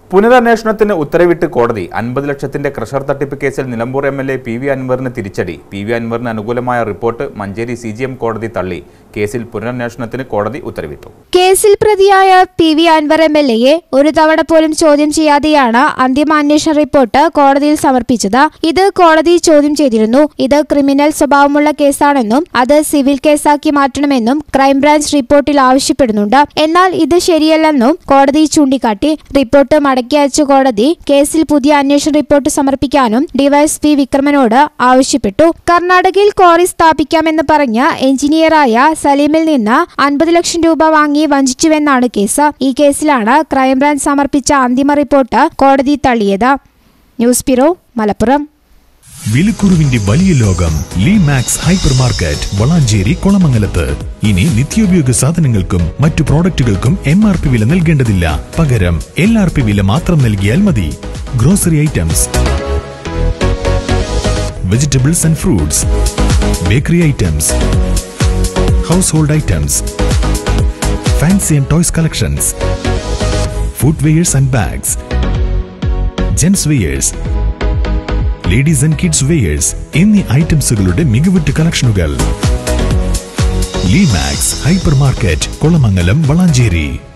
പുനരന്വേഷണത്തിന് ഉത്തരവിട്ട് കോടതി അൻപത് ലക്ഷത്തിന്റെ ക്രഷർ തട്ടിപ്പ് കേസിൽ Nilambur M L A P V അൻവറിന് തിരിച്ചടി പി വി അൻവറിന് അനുകൂലമായ report Manjeri C J M കോടതി തള്ളി കേസിൽ പുനരന്വേഷണത്തിന് കോടതി ഉത്തരവിട്ടു കേസിൽ പ്രതിയായ P V Anvar M L എയെ ഒരു തവണ പോലും ചോദ്യം ചെയ്യാതെയാണ് അന്തിമ അന്വേഷണ റിപ്പോർട്ട് കോടതിയിൽ സമർപ്പിച്ചത് ഇത് കോടതി ചോദ്യം ചെയ്തിരുന്നു ഇത് ക്രിമിനൽ സ്വഭാവമുള്ള കേസാണെന്നും അത് സിവിൽ കേസാക്കി മാറ്റണമെന്നും ക്രൈംബ്രാഞ്ച് റിപ്പോർട്ടിൽ ആവശ്യപ്പെടുന്നുണ്ട് എന്നാൽ ഇത് ശരിയല്ലെന്നും കോടതി ചൂണ്ടിക്കാട്ടി റിപ്പോർട്ട് മടക്കി അയച്ച കോടതി കേസിൽ പുതിയ അന്വേഷണ റിപ്പോർട്ട് സമർപ്പിക്കാനും ഡിവൈഎസ്പി വിക്രമനോട് ആവശ്യപ്പെട്ടു കർണാടകയിൽ ക്വാറി സ്ഥാപിക്കാമെന്ന് പറഞ്ഞ എഞ്ചിനീയറായ സലീമിൽ നിന്ന് അൻപത് ലക്ഷം രൂപ വാങ്ങി വഞ്ചിച്ചുവെന്നാണ് കേസ് ഈ കേസിലാണ് ക്രൈംബ്രാഞ്ച് സമർപ്പിച്ച അന്തിമ റിപ്പോർട്ട് കോടതി തള്ളിയത് ന്യൂസ് ബ്യൂറോ മലപ്പുറം വിലക്കുറവിന്റെ വലിയ ലോകം Lee Max hyper market Valanchery കുളമംഗലത്ത് ഇനി നിത്യോപയോഗ സാധനങ്ങൾക്കും മറ്റു പ്രോഡക്റ്റുകൾക്കും എം ആർ പി വില നൽകേണ്ടതില്ല പകരം എൽ ആർ പി വില മാത്രം നൽകിയാൽ മതി grocery items vegetables and fruits bakery items household items fancy and toys collections foot wears and bags gents wears ladies and kids wears എന്നീ ഐറ്റംസുകളുടെ മികവുറ്റ കളക്ഷനുകൾ Lee Max hyper market Kulamangalam Valanchery